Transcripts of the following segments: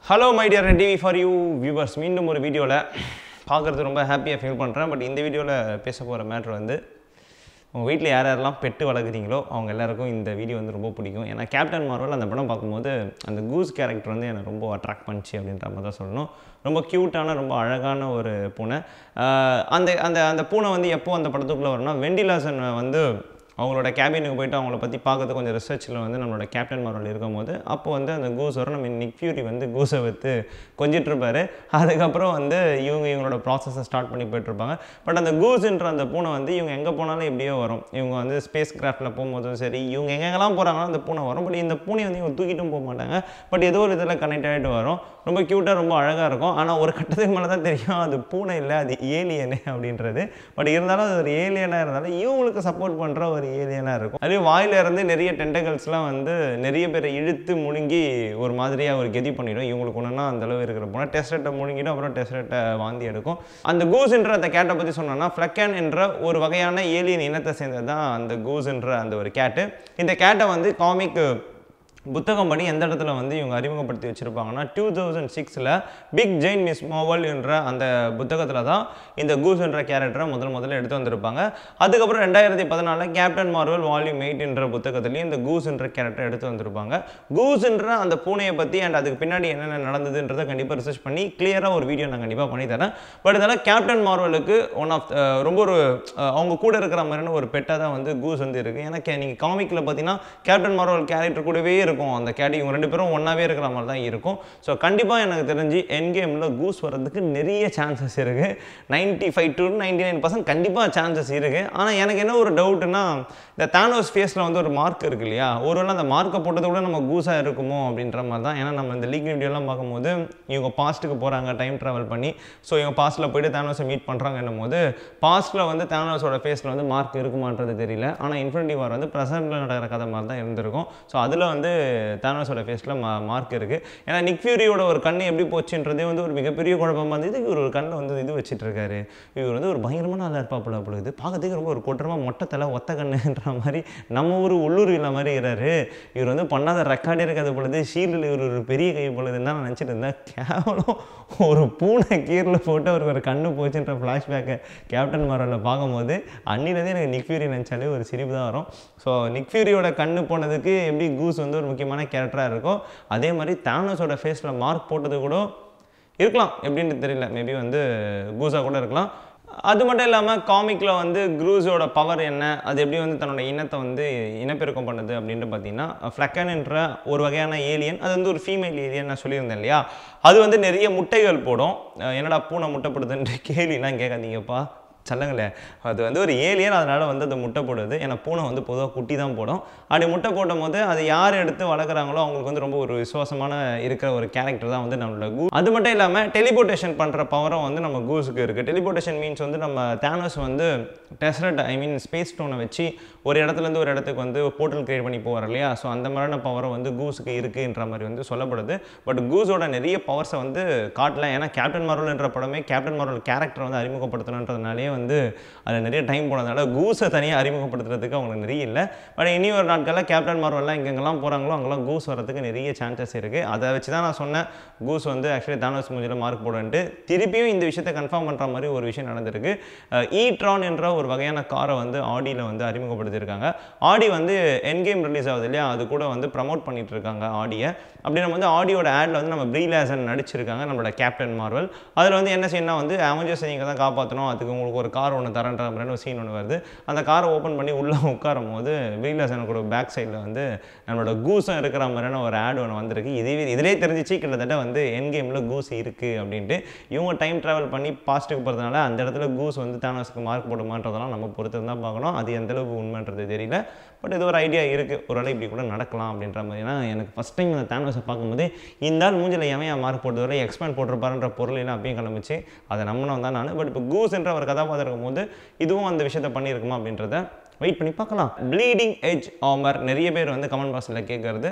hello my dear TV for you viewers மீண்டும் ஒரு வீடியோவில் பார்க்குறது ரொம்ப ஹாப்பியாக ஃபீல் பண்ணுறேன் பட் இந்த வீடியோவில் பேச போகிற மேட்ரு வந்து உங்கள் வீட்டில் யார் யாரெல்லாம் பெட்டு வளர்க்குறீங்களோ அவங்க எல்லாருக்கும் இந்த வீடியோ வந்து ரொம்ப பிடிக்கும் ஏன்னா கேப்டன் மார்வல் அந்த படம் பார்க்கும்போது அந்த கூஸ் கேரக்டர் வந்து எனக்கு ரொம்ப அட்ராக்ட் பண்ணுச்சு அப்படின்ற மாதிரி தான் சொல்லணும் ரொம்ப க்யூட்டான ரொம்ப அழகான ஒரு பூனை ஆஹ் அந்த அந்த அந்த பூனை வந்து எப்போ அந்த படத்துக்குள்ளே வரும்னா வெண்டிலாசன் வந்து அவங்களோட கேபினுக்கு போயிட்டு அவங்கள பற்றி பார்க்கறது கொஞ்சம் ரிசர்ச்சில் வந்து நம்மளோட கேப்டன் மார்வல் இருக்கும்போது அப்போ வந்து அந்த கூஸ் வரும் நம்ம நிக் ஃபியூரி வந்து கூஸை வைத்து கொஞ்சிட்டு இருப்பாரு அதுக்கப்புறம் வந்து இவங்க இவங்களோட ப்ராசஸை ஸ்டார்ட் பண்ணி போயிட்டுருப்பாங்க பட் அந்த கூஸ்ன்ற அந்த பூனை வந்து இவங்க எங்கே போனாலும் எப்படியோ வரும் இவங்க வந்து ஸ்பேஸ் கிராஃப்டில் போகும்போதும் சரி இவங்க எங்கெங்கெல்லாம் போகிறாங்களோ அந்த பூனை வரும் பட் இந்த பூனை வந்து இவங்க தூக்கிட்டும் போக மாட்டாங்க பட் ஏதோ ஒரு இதில் கனெக்ட் ஆகிட்டு வரும் ரொம்ப க்யூட்டாக ரொம்ப அழகாக இருக்கும் ஆனால் ஒரு கட்டத்துக்கு மேலே தான் தெரியும் அது பூனை இல்லை அது ஏலியனு அப்படின்றது பட் இருந்தாலும் அது ஒரு ஏலியனாக இருந்தாலும் இவங்களுக்கு சப்போர்ட் பண்ணுற ஒரு ஏலியனாக இருக்கும் அதே வாயில இருந்து நிறைய டென்டகல்ஸ்லாம் வந்து நிறைய பேரை இழுத்து முழுங்கி ஒரு மாதிரியாக ஒரு கெதி பண்ணிடும் இவங்களுக்கு ஒன்றுனா அந்த அளவு இருக்கிற போனால் டெஸ்ரெட்டை முழுங்கிடும் அப்புறம் டெஸ்ரெட்டை வாந்தி எடுக்கும் அந்த கூஸ்ன்ற அந்த கேட்டை பற்றி சொன்னோன்னா ஃப்ளக்கன் என்ற ஒரு வகையான ஏலியன் இனத்தை சேர்ந்தது தான் அந்த கூஸ்ன்ற அந்த ஒரு கேட்டு இந்த கேட்டை வந்து காமிக் புத்தகம் படி எந்த இடத்துல வந்து இவங்க அறிமுகப்படுத்தி வச்சுருப்பாங்கன்னா டூ தௌசண்ட் சிக்ஸில் பிக் ஜெயின் மிஸ் மோவல் என்ற அந்த புத்தகத்தில் தான் இந்த கூஸ் என்ற கேரக்டரை முதல் முதல்ல எடுத்து வந்திருப்பாங்க அதுக்கப்புறம் ரெண்டாயிரத்தி பதினாலில் கேப்டன் மார்வல் வால்யூம் எயிட் என்ற புத்தகத்துலேயும் இந்த கூஸ் என்ற கேரக்டர் எடுத்து வந்திருப்பாங்க கூஸ் என்ற அந்த பூனையை பற்றி அண்ட் அதுக்கு பின்னாடி என்னென்ன நடந்ததுன்றதை கண்டிப்பாக ரிசர்ச் பண்ணி கிளியராக ஒரு வீடியோ நான் கண்டிப்பாக பண்ணி தரேன் பட் இதெல்லாம் கேப்டன் மார்வலுக்கு ஒன் ஆஃப் ரொம்ப ஒரு அஹ், அவங்க கூட இருக்கிற மாதிரியான ஒரு பெட்டாக தான் வந்து கூஸ் வந்து இருக்குது ஏன்னா நீங்கள் காமிக்கில் பார்த்தீங்கன்னா கேப்டன் மார்வல் கேரக்டர் கூடவே இருக்கும் அந்த கேட்டி இவங்க ரெண்டு பேரும் ஒன்றாவே இருக்கிற மாதிரி தான் இருக்கும் ஸோ கண்டிப்பாக எனக்கு தெரிஞ்சு என் கேமில் கூஸ் வர்றதுக்கு நிறைய சான்சஸ் இருக்குது ninety five to ninety nine percent கண்டிப்பாக சான்சஸ் இருக்குது ஆனால் எனக்கு என்ன ஒரு டவுட்னா இந்த தானோஸ் ஃபேஸில் வந்து ஒரு மார்க் இருக்கு இல்லையா ஒருவேளை அந்த மார்க்கை போட்டதை விட நம்ம கூஸாக இருக்குமோ அப்படின்ற மாதிரி தான் ஏன்னா நம்ம இந்த லீக் வீடியோலாம் பார்க்கும்போது இவங்க பாஸ்ட்டுக்கு போகிறாங்க டைம் ட்ராவல் பண்ணி ஸோ இவங்க பாஸ்ட்டில் போயிட்டு தானோஸை மீட் பண்ணுறாங்கன்னும் போது பாஸ்ட்டில் வந்து தானோஸோட ஃபேஸில் வந்து மார்க் இருக்குமான்றது தெரியல ஆனால் இன்ஃபினிட்டி வார் வந்து ப்ரெசென்ட்டில் நடக்கிற கதை மாதிரி தான் இருந்திருக்கும் ஸோ அதில் வந்து தானோஸோட ஃபேஸில் மா மார்க் இருக்குது ஏன்னா நிக் ஃபியூரியோட ஒரு கண் எப்படி போச்சுன்றதே வந்து ஒரு மிகப்பெரிய குழப்பமாக இருந்தது இவர் ஒரு கண்ணில் வந்து இது வச்சுட்டு இருக்காரு இவர் வந்து ஒரு பயங்கரமான ஆளாக இருப்பாப்புல பொழுது பார்க்கறதுக்கு ரொம்ப ஒரு கொட்டரமாக மொட்டை தலை ஒத்த கண்ணுன்ற மாதிரி நம்ம ஊர் உள்ளூர் இல்லை மாதிரி இருக்கிறாரு இவர் வந்து பண்ணாத ரெக்கார்டே இருக்காது பொழுது ஷீல்டில் இவர் ஒரு பெரிய கை பொழுதுன்னு தான் நான் நினச்சிட்டு இருந்தேன் கேவலம் ஒரு பூனை கீரில் போட்டு அவருக்கு ஒரு கண்ணு போச்சுன்ற ஃப்ளாஷ்பேக்கை கேப்டன் மாரலில் பார்க்கும்போது அன்னிலேருந்து எனக்கு நிக் ஃபியூரி நினச்சாலே ஒரு சிரிப்பு தான் வரும் ஸோ நிக் ஃபியூரியோட கண்ணு போனதுக்கு எப்படி கூஸ் வந்து ஒரு முக்கியமான கேரக்டராக இருக்கும் அதே மாதிரி தானோஸோட ஃபேஸில் மார்க் போட்டது கூட இருக்கலாம் எப்படின்னு தெரியல மேபி வந்து கூஸாக கூட இருக்கலாம் அது மட்டும் இல்லாமல் காமிக்கில் வந்து க்ரூஸோட பவர் என்ன அது எப்படி வந்து தன்னோட இனத்தை வந்து இனப்பெருக்கம் பண்ணுது அப்படின்ட்டு பார்த்தீங்கன்னா ஃப்ளக்கன் என்ற ஒரு வகையான ஏலியன் அது வந்து ஒரு ஃபீமேல் ஏலியன் நான் சொல்லியிருந்தேன் இல்லையா அது வந்து நிறைய முட்டைகள் போடும் அஹ் என்னடா பூனை முட்டைப்படுதுன்ற கேள்விலாம் கேட்காதீங்கப்பா சொல்லுங்களேன் அது வந்து ஒரு ஏலியன் அதனால் வந்து அது முட்டை போடுது ஏன்னா பூனை வந்து பொதுவாக குட்டி தான் போடும் அப்படி முட்டை போடும் போது அது யார் எடுத்து வளர்க்குறாங்களோ அவங்களுக்கு வந்து ரொம்ப ஒரு விசுவாசமான இருக்கிற ஒரு கேரக்டர் தான் வந்து நம்மளோட கூ அது மட்டும் இல்லாமல் டெலிபோர்டேஷன் பண்ணுற பவரும் வந்து நம்ம கூஸுக்கு இருக்குது டெலிபோர்டேஷன் மீன்ஸ் வந்து நம்ம தேனோஸ் வந்து டெசரட் ஐ மீன் ஸ்பேஸ் ஸ்டோனை வச்சு ஒரு இடத்துலேருந்து ஒரு இடத்துக்கு வந்து போர்ட்டல் கிரியேட் பண்ணி போவார் இல்லையா ஸோ அந்த மாதிரியான பவரும் வந்து கூஸுக்கு இருக்குன்ற மாதிரி வந்து சொல்லப்படுது பட் கூஸோட நிறைய பவர்ஸை வந்து காட்டல ஏன்னா கேப்டன் மார்வல்ன்ற படமே கேப்டன் மார்வல் கேரக்டர் வந்து அறிமுகப்படுத்தணுன்றதுனாலே வந்து அதில் நிறைய டைம் போனதுனால கூஸை தனியாக அறிமுகப்படுத்துறதுக்கு அவங்களுக்கு நிறைய இல்லை பட் இனி ஒரு நாட்களில் கேப்டன் மார்வல்லாம் எங்கெங்கெல்லாம் போகிறாங்களோ அங்கெல்லாம் கூஸ் வரதுக்கு நிறைய சான்சஸ் இருக்குது அதை வச்சு தான் நான் சொன்னேன் கூஸ் வந்து ஆக்சுவலி தானோஸ் மூஞ்சில் மார்க் போடுன்ட்டு திருப்பியும் இந்த விஷயத்தை கன்ஃபார்ம் பண்ணுற மாதிரி ஒரு விஷயம் நடந்திருக்கு ஈட்ரான் என்ற ஒரு வகையான காரை வந்து ஆடியில் வந்து அறிமுகப்படுத்தியிருக்காங்க ஆடி வந்து என்கேம் ரிலீஸ் ஆகுது இல்லையா அது கூட வந்து ப்ரமோட் பண்ணிட்டு இருக்காங்க ஆடியை அப்படி நம்ம வந்து ஆடியோட ஆடில் வந்து நம்ம ப்ரீலாசன் நடிச்சிருக்காங்க நம்மளோட கேப்டன் மார்வல் அதில் வந்து என்ன செய்யணும் வந்து அவஞ்சர்ஸ் நீங்கள் தான் காப்பாற்றணும் அதுக்கு உங்களுக்கு ஒரு கார் ஒன்று தரன்ற மாதிரி ஒரு சீன் ஒன்று வருது அந்த காரை ஓப்பன் பண்ணி உள்ளே உட்காரும் போது ப்ரீலாசனுக்கு ஒரு பேக் சைடில் வந்து நம்மளோட கூஸும் இருக்கிற மாதிரியான ஒரு ஆட் ஒன்று வந்திருக்கு இதுவே இதிலே தெரிஞ்சிச்சு கிட்டத்தட்ட வந்து என் கேமில் கூஸ் இருக்குது அப்படின்ட்டு இவங்க டைம் ட்ராவல் பண்ணி பாஸ்ட்டுக்கு போகிறதுனால அந்த இடத்துல கூஸ் வந்து தானஸ்க்கு மார்க் போடுமான்றதெல்லாம் நம்ம பொறுத்து தான் பார்க்கணும் அது எந்த அளவுக்கு உண்மைன்றது தெரியல பட் இது ஒரு ஐடியா இருக்குது ஒரு வேளை இப்படி கூட நடக்கலாம் அப்படின்ற மாதிரி ஏன்னா எனக்கு ஃபஸ்ட் டைம் இந்த தானோஸை பார்க்கும்போது இந்த ஆள் மூஞ்சில் எவன் என் மார்க் போட்டது வரை எக்ஸ்பேண்ட் போட்டிருப்பாருன்ற பொருள் எல்லாம் அப்பயும் கிளம்பிச்சு அதை நம்பினோம் தான் நான் பட் இப்போ கூஸ் என்ற ஒரு கதாபாத்திரம் இருக்கும்போது இதுவும் அந்த விஷயத்தை பண்ணியிருக்குமா அப்படின்றத வெயிட் பண்ணி பார்க்கலாம் ப்ளீடிங் எட்ஜ் ஆமர் நிறைய பேர் வந்து கமெண்ட் பாக்ஸில் கேட்குறது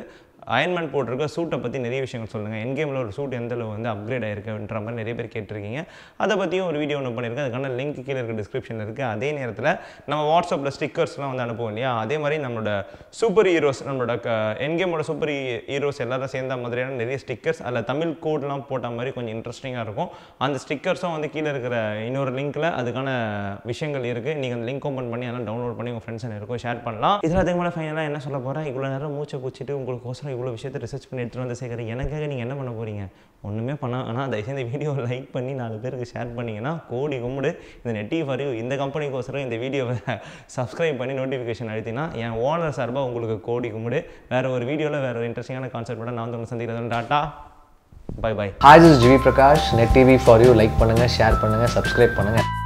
அயன்மேன் போட்டிருக்க சூட்டை பற்றி நிறைய விஷயங்கள் சொல்லுங்கள் என் கேமில் ஒரு சூட் எந்த அளவு வந்து அப்கிரேட் ஆயிருக்குன்ற மாதிரி நிறைய பேர் கேட்டிருக்கீங்க அதை பற்றியும் ஒரு வீடியோ ஒன்று பண்ணியிருக்கேன் அதுக்கான லிங்க் கீழே இருக்க டிஸ்கிரிப்ஷனில் இருக்குது அதே நேரத்தில் நம்ம வாட்ஸ்அப்பில் ஸ்டிக்கர்ஸ்லாம் வந்து அனுப்புவோம் இல்லையா அதே மாதிரி நம்மளோட சூப்பர் ஹீரோஸ் நம்மளோட என் கேமோட சூப்பர் ஹீரோஸ் எல்லாரும் சேர்ந்த மாதிரியான நிறைய ஸ்டிக்கர்ஸ் அதில் தமிழ் கோட்லாம் போட்ட மாதிரி கொஞ்சம் இன்ட்ரெஸ்டிங்காக இருக்கும் அந்த ஸ்டிக்கர்ஸும் வந்து கீழே இருக்கிற இன்னொரு லிங்க்கில் அதுக்கான விஷயங்கள் இருக்குது நீங்கள் அந்த லிங்க் ஓப்பன் பண்ணி அதெல்லாம் டவுன்லோட் பண்ணி உங்கள் ஃப்ரெண்ட்ஸ் இருக்கும் ஷேர் பண்ணலாம் இதில் அதுக்கு மேலே ஃபைனலாக என்ன சொல்ல போகிறேன் இவ்வளோ நேரம் மூச்சை குச்சிட்டு உங்களுக்கோசரம் இவ்வளோ விஷயத்தை ரிசர்ச் பண்ணி எடுத்துகிட்டு வந்து சேர்க்குறேன் எனக்காக நீங்கள் என்ன பண்ண போகிறீங்க ஒன்றுமே பண்ண ஆனால் தயவுசெய்து இந்த வீடியோவை லைக் பண்ணி நாலு பேருக்கு ஷேர் பண்ணிங்கன்னா கோடி கும்பிடு இந்த நெட்டி ஃபார் இந்த கம்பெனிக்கோசரம் இந்த வீடியோவை சப்ஸ்கிரைப் பண்ணி நோட்டிஃபிகேஷன் அழுத்தினா என் ஓனர் சார்பாக உங்களுக்கு கோடி கும்பிடு வேறு ஒரு வீடியோவில் வேறு ஒரு இன்ட்ரெஸ்டிங்கான கான்செப்டோட நான் வந்து ஒன்று சந்திக்கிறேன் tata bye bye hi this GV Prakash net TV for you like பண்ணுங்கள் ஷேர் பண்ணுங்கள் சப்ஸ்கிரைப் பண்ணுங்கள்